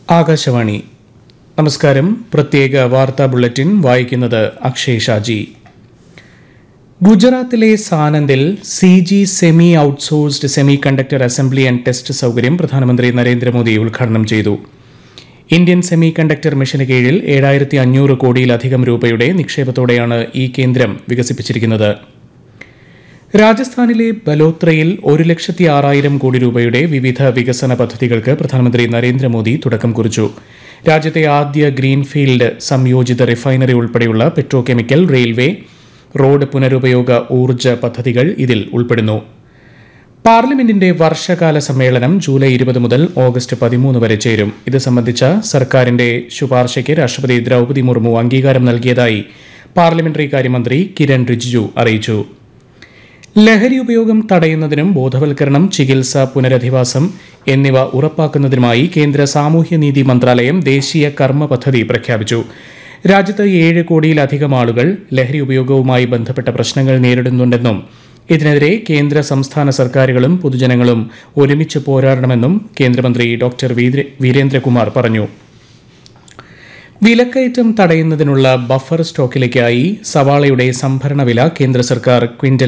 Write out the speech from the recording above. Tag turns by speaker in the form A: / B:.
A: ആകാശവാണി നമസ്കാരം പ്രത്യേക വാർത്താ ബുള്ളറ്റിൻ വായിക്കുന്നത് അക്ഷയ് ഷാജി ഗുജറാത്തിലെ സാനന്ദിൽ C G semi outsourced semiconductor assembly and test സൗകര്യം പ്രധാനമന്ത്രി നരേന്ദ്രമോദി ഉദ്ഘാടനം ചെയ്തു ഇന്ത്യൻ സെമി കണ്ടക്ടർ മിഷന് കീഴിൽ ഏഴായിരത്തി അഞ്ഞൂറ് കോടിയിലധികം രൂപയുടെ നിക്ഷേപത്തോടെയാണ് ഈ കേന്ദ്രം വികസിപ്പിച്ചിരിക്കുന്നത് രാജസ്ഥാനിലെ ബലോത്രയിൽ ഒരു ലക്ഷത്തി ആറായിരം കോടി രൂപയുടെ വിവിധ വികസന പദ്ധതികൾക്ക് പ്രധാനമന്ത്രി നരേന്ദ്രമോദി തുടക്കം കുറിച്ചു രാജ്യത്തെ ആദ്യ ഗ്രീൻഫീൽഡ് സംയോജിത റിഫൈനറി ഉൾപ്പെടെയുള്ള പെട്രോ കെമിക്കൽ റെയിൽവേ റോഡ് പുനരുപയോഗ ഊർജ്ജ പദ്ധതികൾ ഇതിൽ ഉൾപ്പെടുന്നു പാർലമെന്റിന്റെ വർഷകാല സമ്മേളനം ജൂലൈ ഇരുപത് മുതൽ ഓഗസ്റ്റ് പതിമൂന്ന് വരെ ചേരും ഇത് സംബന്ധിച്ച സർക്കാരിന്റെ ശുപാർശയ്ക്ക് രാഷ്ട്രപതി ദ്രൗപദി മുർമു അംഗീകാരം നൽകിയതായി പാർലമെന്ററി കാര്യമന്ത്രി കിരൺ റിജിജു അറിയിച്ചു ലഹരി ഉപയോഗം തടയുന്നതിനും ബോധവൽക്കരണം ചികിത്സ പുനരധിവാസം എന്നിവ ഉറപ്പാക്കുന്നതിനുമായി കേന്ദ്ര സാമൂഹ്യനീതി മന്ത്രാലയം ദേശീയ കർമ്മ പദ്ധതി പ്രഖ്യാപിച്ചു രാജ്യത്ത് ഏഴ് കോടിയിലധികം ആളുകൾ ലഹരി ഉപയോഗവുമായി ബന്ധപ്പെട്ട പ്രശ്നങ്ങൾ നേരിടുന്നുണ്ടെന്നും ഇതിനെതിരെ കേന്ദ്ര സംസ്ഥാന സർക്കാരുകളും പൊതുജനങ്ങളും ഒരുമിച്ച് പോരാടണമെന്നും കേന്ദ്രമന്ത്രി ഡോക്ടർ വീര- വീരേന്ദ്രകുമാർ പറഞ്ഞു വിലക്കയറ്റം തടയുന്നതിനുള്ള ബഫർ സ്റ്റോക്കിലേക്കായി സവാളയുടെ സംഭരണ വില കേന്ദ്ര സർക്കാർ ക്വിന്റൽ